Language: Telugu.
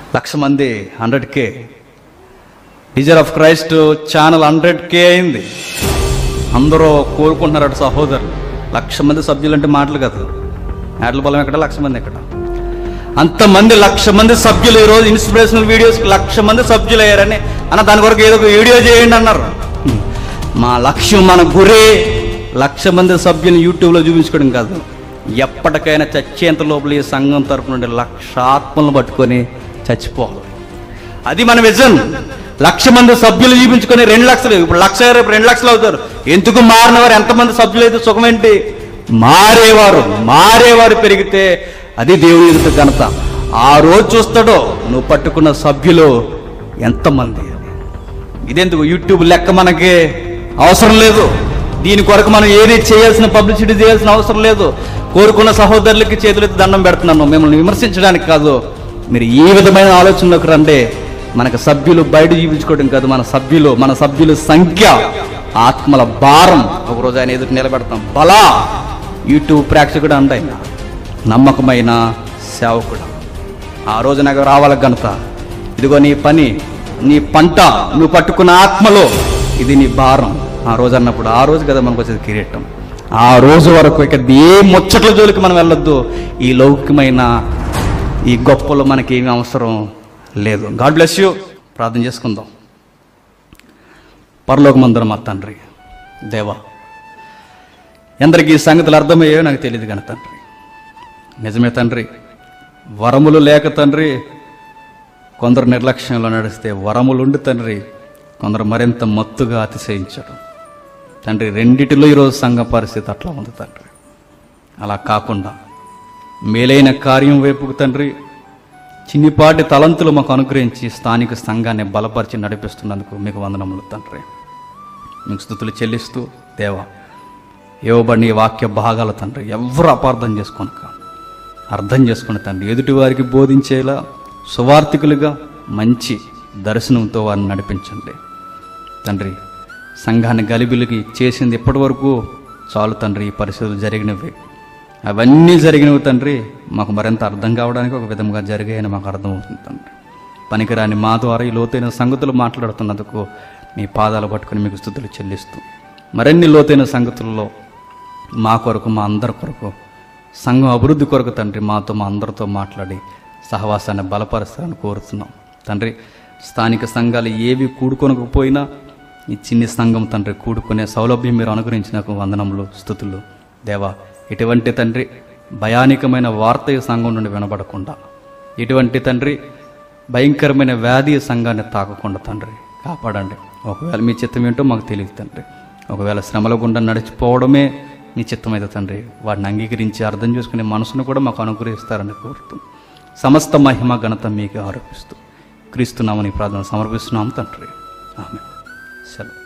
లక్ష మంది hundred K desire of Christ channel hundred K అయింది అందరూ కోరుకుంటున్నారు అటు సహోదరులు లక్ష మంది సభ్యులు అంటే మాటలు కదా యాడ్ల బలం ఎక్కడ లక్ష మంది ఎక్కడ అంతమంది లక్ష మంది సభ్యులు ఈరోజు ఇన్స్పిరేషనల్ వీడియోస్కి లక్ష మంది సభ్యులు అయ్యారని అన్న దాని కొరకు ఏదో ఒక వీడియో చేయండి అన్నారు మా లక్ష్యం మన గురే లక్ష మంది సభ్యులు యూట్యూబ్లో చూపించుకోవడం కాదు ఎప్పటికైనా చచ్చేంత లోపల ఈ సంఘం తరపు నుండి లక్ష ఆత్మలను పట్టుకొని చచ్చిపోవాలి అది మన విజన్ లక్ష మంది సభ్యులు చూపించుకొని రెండు లక్షలు ఇప్పుడు లక్ష రేపు రెండు లక్షలు అవుతారు ఎందుకు మారినవారు ఎంతమంది సభ్యులు అయితే సుఖమేంటి మారేవారు మారేవారు పెరిగితే అది దేవుని ఎదుట ఘనత ఆ రోజు చూస్తాడో నువ్వు పట్టుకున్న సభ్యులు ఎంతమంది ఇదెందుకు యూట్యూబ్ లెక్క మనకి అవసరం లేదు దీని కొరకు మనం ఏది చేయాల్సిన పబ్లిసిటీ చేయాల్సిన అవసరం లేదు కోరుకున్న సహోదరులకి చేతులెత్తి దండం పెడుతున్నాను మిమ్మల్ని విమర్శించడానికి కాదు మీరు ఈ విధమైన ఆలోచనలోకి రండి మనకు సభ్యులు బయట చూపించుకోవడం కాదు మన సభ్యులు మన సభ్యుల సంఖ్య ఆత్మల భారం ఒకరోజు ఆయన ఎదురు నిలబెడతాం బలా యూట్యూబ్ ప్రేక్షకుడు అంట ఆయన నమ్మకమైన సేవకుడు ఆ రోజు నాకు రావాలి ఘనత ఇదిగో నీ పని నీ పంట నువ్వు పట్టుకున్న ఆత్మలో ఇది నీ భారం ఆ రోజు అన్నప్పుడు ఆ రోజు కదా మనకు వచ్చేది కిరీటం ఆ రోజు వరకు ఇక ఏ ముచ్చట్ల జోలికి మనం వెళ్ళొద్దు ఈ లౌకికమైన ఈ గొప్పలో మనకి ఏమీ అవసరం లేదు గాడ్ బ్లెస్ యూ ప్రార్థన చేసుకుందాం పరలోకమందరం మా తండ్రి దేవా ఎందరికి ఈ సంగతులు అర్థమయ్యాయో నాకు తెలియదు కానీ తండ్రి నిజమే తండ్రి వరములు లేక తండ్రి కొందరు నిర్లక్ష్యంలో నడిస్తే వరములుండి తండ్రి కొందరు మరింత మత్తుగా అతిశయించడం తండ్రి రెండిటిలో ఈరోజు సంఘ పరిస్థితి అట్లా ఉంది తండ్రి అలా కాకుండా మేలైన కార్యం వైపుకు తండ్రి చిన్నిపాటి తలంతులు మాకు అనుగ్రహించి స్థానిక సంఘాన్ని బలపరిచి నడిపిస్తున్నందుకు మీకు వందనములు తండ్రి మీకు స్థుతులు చెల్లిస్తూ దేవా ఇవ్వబడిన ఈ వాక్య భాగాల తండ్రి ఎవరు అపార్థం చేసుకోనక అర్థం చేసుకుని తండ్రి ఎదుటి వారికి బోధించేలా సువార్థికులుగా మంచి దర్శనంతో వారిని నడిపించండి తండ్రి సంఘాన్ని గలిబిలికి చేసింది ఇప్పటి వరకు చాలు తండ్రి ఈ పరిస్థితులు జరిగినవి అవన్నీ జరిగినవి తండ్రి మాకు మరింత అర్థం కావడానికి ఒక విధంగా జరిగాయని మాకు అర్థమవుతుంది తండ్రి పనికిరాని మా ద్వారా ఈ లోతైన సంగతులు మాట్లాడుతున్నందుకు మీ పాదాలు పట్టుకుని మీకు స్థుతులు చెల్లిస్తూ మరిన్ని లోతైన సంగతుల్లో మా కొరకు మా అందరి కొరకు సంఘం అభివృద్ధి కొరకు తండ్రి మాతో మా అందరితో మాట్లాడి సహవాసాన్ని బలపరుస్తారని కోరుతున్నాం తండ్రి స్థానిక సంఘాలు ఏవి కూడుకొనకపోయినా ఈ చిన్ని సంఘం తండ్రి కూడుకునే సౌలభ్యం మీరు అనుగ్రహించినకు వందనములు స్థుతులు దేవా ఎటువంటి తండ్రి భయానికమైన వార్త ఈ సంఘం నుండి వినబడకుండా ఇటువంటి తండ్రి భయంకరమైన వ్యాధి ఈ సంఘాన్ని తాకకుండా తండ్రి కాపాడండి ఒకవేళ మీ చిత్తం ఏంటో మాకు తెలియదు తండ్రి ఒకవేళ శ్రమల గుండా నడిచిపోవడమే మీ చిత్తమైతే తండ్రి వాటిని అంగీకరించి అర్థం చేసుకునే మనసును కూడా మాకు అనుగ్రహిస్తారని కోరుతూ సమస్త మహిమ ఘనత మీకు ఆరోపిస్తూ క్రీస్తున్నామని ప్రార్థన సమర్పిస్తున్నాం తండ్రి ఆమె సెలవు